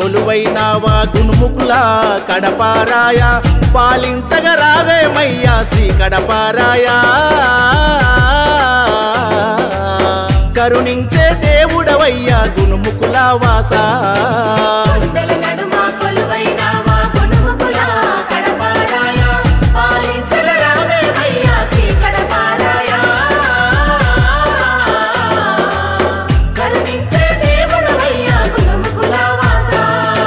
కొలువైనావా గునుముకుల కడపారాయ పాలించగ రావేమయ్యా శ్రీ కడపారాయ కరుణించే దేవుడవయ్యా గునుముకుల వాసా కొండల నడుమ కొలువైనావా కొనుముకుల కడపారాయ పాలించగ రావేమయ్యా శ్రీ కడపారాయ కరుణించే దేవుడవయ్యా కొనుముకుల వాసా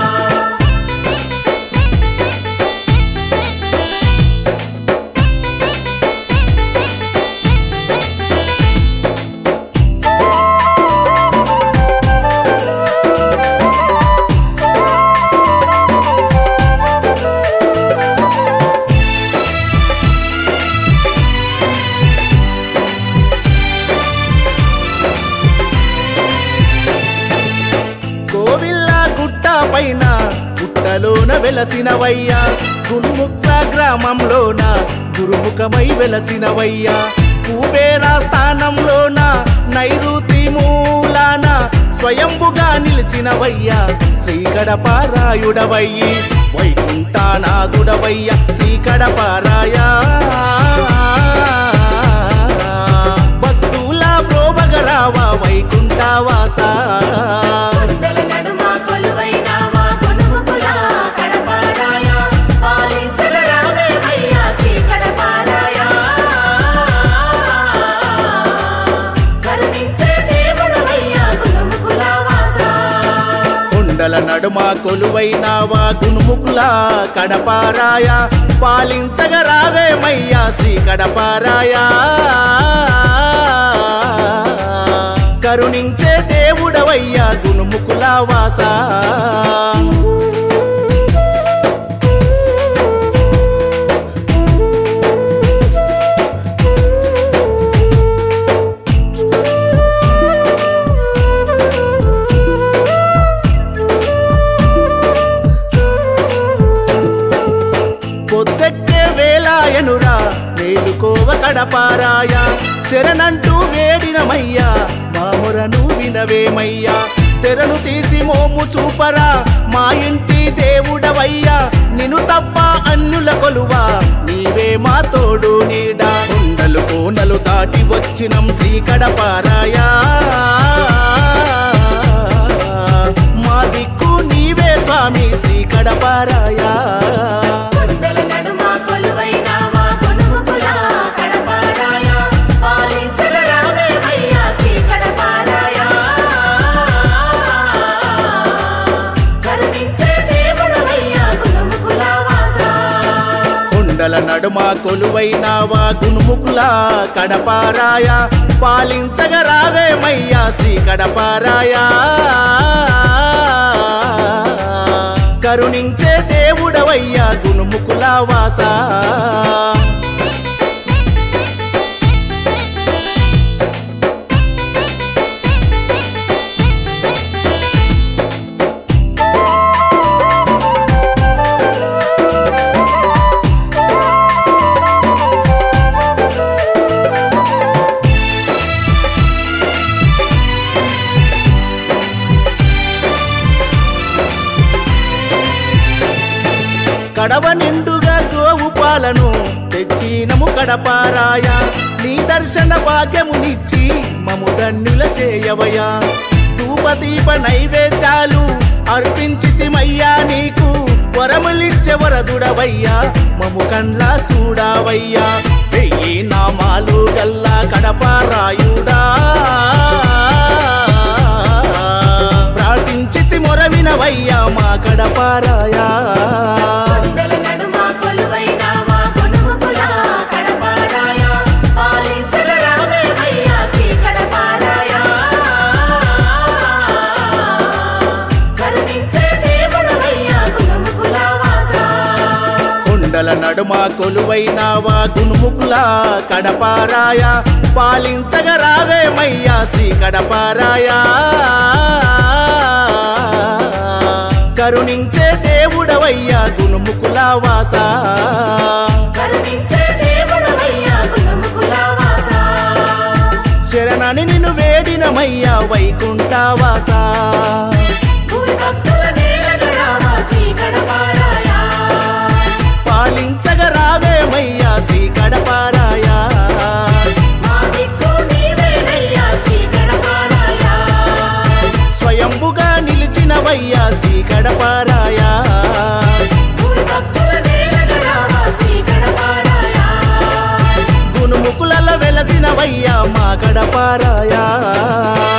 కోవిల్ల గుట్ట పైన గుట్టలోన వెలసినవయ్యా గున్ముక్క గ్రామంలోన గురుముఖమై వెలసినవయ్యా కుబేరా స్థానంలోన నైరుతి మూలాన స్వయంభుగా నిలిచినవయ్యా శ్రీకడపారాయుడవయ్యి వైకుంఠానాథుడవయ్యా శ్రీకడపారాయా భక్తుల ప్రోభగరావా వైకుంఠవాసా కొండల నడుమ కొలువైనావా కొనుముకుల కడపారాయ పాలించగ రావేమయ్యా శ్రీ కడపారాయ కరుణించే దేవుడవయ్యా కొనుముకుల వాసా కొండల నడుమ కొలువైనావా గునుముకుల కడపారాయ పాలించగ రావేమయ్యా శ్రీ కడపారాయ కరుణించే దేవుడవయ్యా గునుముకుల వాసా పొద్దెక్కే వేలాయనురా మేలుకోవ కడపారాయ శరణంటూ వేడినమయ్యా మామురను వినవేమయ్యా తెరను తీసి మోము చూపరా మా ఇంటి దేవుడవయ్యా నిన్ను తప్ప అన్యుల కొలువా నీవే మా తోడు నీడా కొండలు కోనలు దాటి వచ్చినం శ్రీ కడపారాయా మా దిక్కు నీవే స్వామి శ్రీ కడపారాయా కొండల నడుమ కొలువైనావా కొనుముకుల కడపారాయ పాలించగ రావేమయ్యా శ్రీ కడపారాయ కరుణించే దేవుడవయ్యా కొనుముకుల వాసా కొండల నడుమ కొలువైనావా గునుముకుల కడపారాయ పాలించగ రావేమయ్యా శ్రీ కడపారాయ కరుణించే దేవుడవయ్యా గునుముకుల వాసా కడవ నిండుగా గోవు పాలను తెచ్చినము కడపారాయ నీ దర్శన భాగ్యమునిచ్చి మము ధన్యుల చేయవయ్యా ధూపదీప నైవేద్యాలు అర్పించితిమయ్యా నీకు వరములిచ్చే వరదుడవయ్యా మము కండ్లా చూడవయ్యా వెయ్యి నామాలు గల్లా కడపారాయుడా ప్రార్థించితి మొరవినవయ్యా మా కడపారాయా కొండల నడుమ కొలువైనావా కొనుముకుల కడపారాయ పాలించగ రావేమయ్యా శ్రీ కడపారాయ కరుణించే దేవుడవయ్యా కొనుముకుల వాసా కొండల నడుమ కొలువైనావా గునుముకుల కడపారాయ పాలించగ రావేమయ్యా శ్రీ కడపారాయ కరుణించే దేవుడవయ్యా గునుముకుల వాసా కరుణించే దేవుడవయ్యా కొనుముకుల వాసా శరణని నిన్ను వేడినమయ్యా వైకుంఠవాసా భూమి భక్తుల నేలగ వెలసినవయ్యా శ్రీ కడపారాయా భూమి భక్తుల నేలగరావా శ్రీ గణపారాయ గునుముకులలో వెలసినవయ్యా మా కడపారాయా